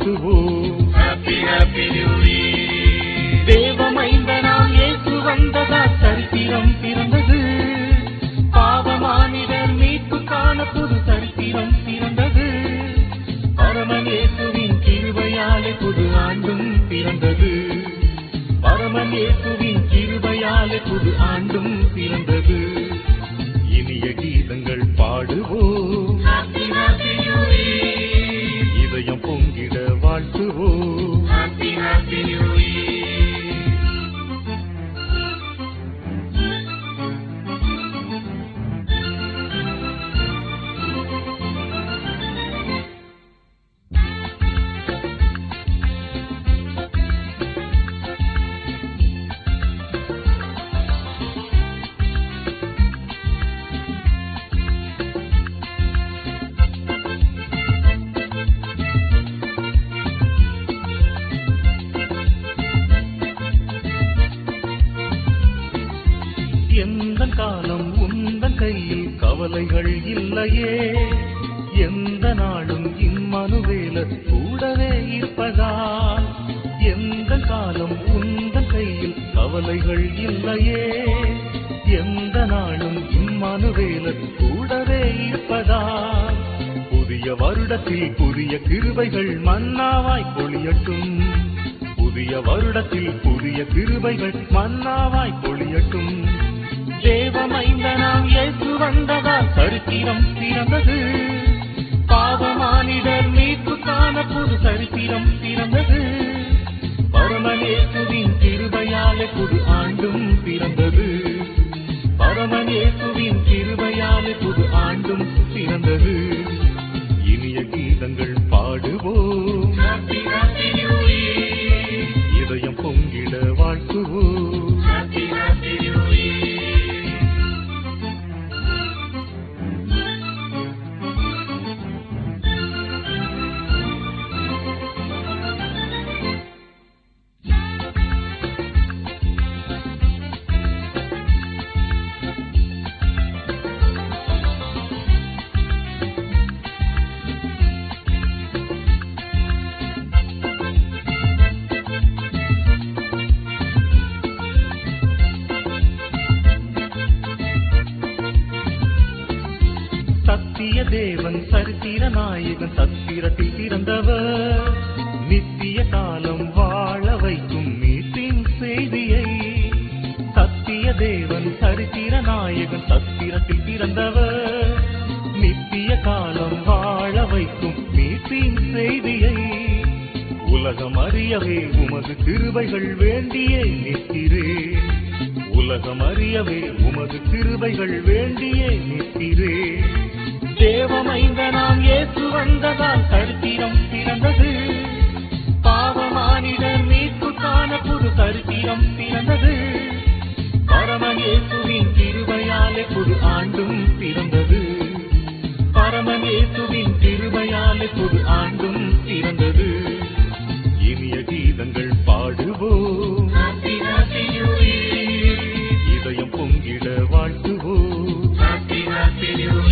வாழ்த்துவோம் Happy, happy New Year. தேவமைந்தனாம் இயேசு வந்ததா சரித்திரம் பிறந்தது பாவமானிடர் மீட்பு காண புது சரித்திரம் பிறந்தது பரமன் இயேசுவின் கிருபையாலே புது ஆண்டும் பிறந்தது பரமன் இயேசுவின் கிருபையாலே புது ஆண்டும் பிறந்தது இனிய கீதங்கள் பாடுவோம் Happy, happy New Year. இதயம் பொங்கிட வாழ்த்துவோம் Happy, happy New Year. எந்த காலம் உந்தன் கையில் கவலைகள் இல்லையே எந்த நாளும் இம்மனுவேல கூடவே இருப்பதால் எந்த காலம் உந்தன் கையில் கவலைகள் இல்லையே எந்த நாளும் இம்மனுவேல கூடவே இருப்பதால் புதிய வருடத்தில் புதிய கிருபைகள் மன்னாவாய் பொழியட்டும் புதிய வருடத்தில் புதிய கிருபைகள் மன்னாவாய் பொழியட்டும் தேவமைந்தனாம் இயேசு வந்ததால் சரித்திரம் பிறந்தது பாவமானிடர் மீட்பு காண புது சரித்திரம் பிறந்தது பரமநேசுவின் கிருபையாலே புது ஆண்டும் பிறந்தது பரமநேசுவின் கிருபையாலே புது ஆண்டும் பிறந்தது இனிய கீதங்கள் பாடுவோம் Happy, happy New Year. இதயம் பொங்கிட வாழ்த்துவோம் Happy, happy New Year. சத்திய தேவன் சரித்திர நாயகன் சத்திரத்தில் பிறந்தவர் நித்திய காலம் வாழ வைக்கும் மீட்டின் செய்தியை சத்திய தேவன் சரித்திர நாயகன் சத்திரத்தில் பிறந்தவர் நித்திய காலம் வாழ வைக்கும் மீட்டின் செய்தியை உலகம் அறியவே உமது கிருபைகள் வேண்டியே நிற்கிறேன் உலகம் அறியவே உமது கிருபைகள் வேண்டியே நிற்கிறேன் தேவமைந்தனாம் இயேசு வந்ததால் சரித்திரம் பிறந்தது பாவமானிடர் மீட்பு காண புது சரித்திரம் பிறந்தது பரமன் இயேசுவின் கிருபையாலே புது ஆண்டும் பிறந்தது பரமன் இயேசுவின் கிருபையாலே புது ஆண்டும் பிறந்தது இனிய கீதங்கள் பாடுவோம் Happy, happy New Year. இதயம் பொங்கிட வாழ்த்துவோம் Happy, happy New